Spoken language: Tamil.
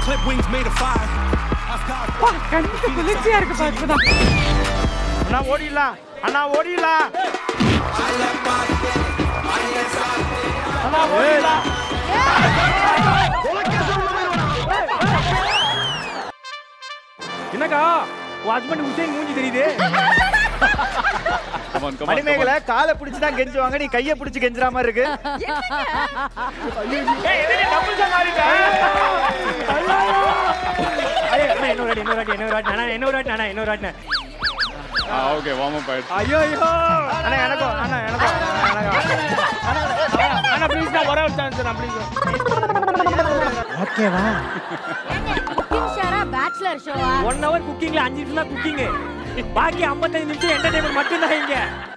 clip wings made of fire. I've got கண்ணுக்கு குளிர்ச்சியா இருக்கு பாத்துதான் அண்ணா ஓடிடலாம் அண்ணா ஓடிடலாம் அண்ணா ஓடிடலாம் என்னக்கா உன் ஹஸ்பண்ட் உசேன் மூஞ்சி தெரியுது மணிமேகலை காலை பிடிச்சு தான் கெஞ்சுவாங்க நீ கையை பிடிச்சு கெஞ்சுற மாதிரி இருக்கு ஏய், எது நீ double தான் மாறிட்ட? ஐயோ, அண்ணா, இன்னொரு வாட்டி, இன்னொரு வாட்டி, இன்னொரு வாட்டி, அண்ணா, இன்னொரு வாட்டி, அண்ணா, இன்னொரு வாட்டி, அண்ணா. ஓகே வார்ம் அப் ஆயிடுச்சு ஐயோ ஐயோ அண்ணா எனக்கும் அண்ணா எனக்கும் அண்ணா, எனக்கும் அண்ணா ப்ளீஸ் நான் ஒரே ஒரு சான்ஸ் நான் ப்ளீஸ் ஓகேவா குக்கிங் ஷோரா பேச்சுலர் ஷோவா ஒன் ஹவர் குக்கிங்ல அஞ்சு நிமிஷம் தான் குக்கிங் பாக்கி 55 நிமிஷம் என்டர்டைன்மெண்ட் மட்டும் தான் இங்க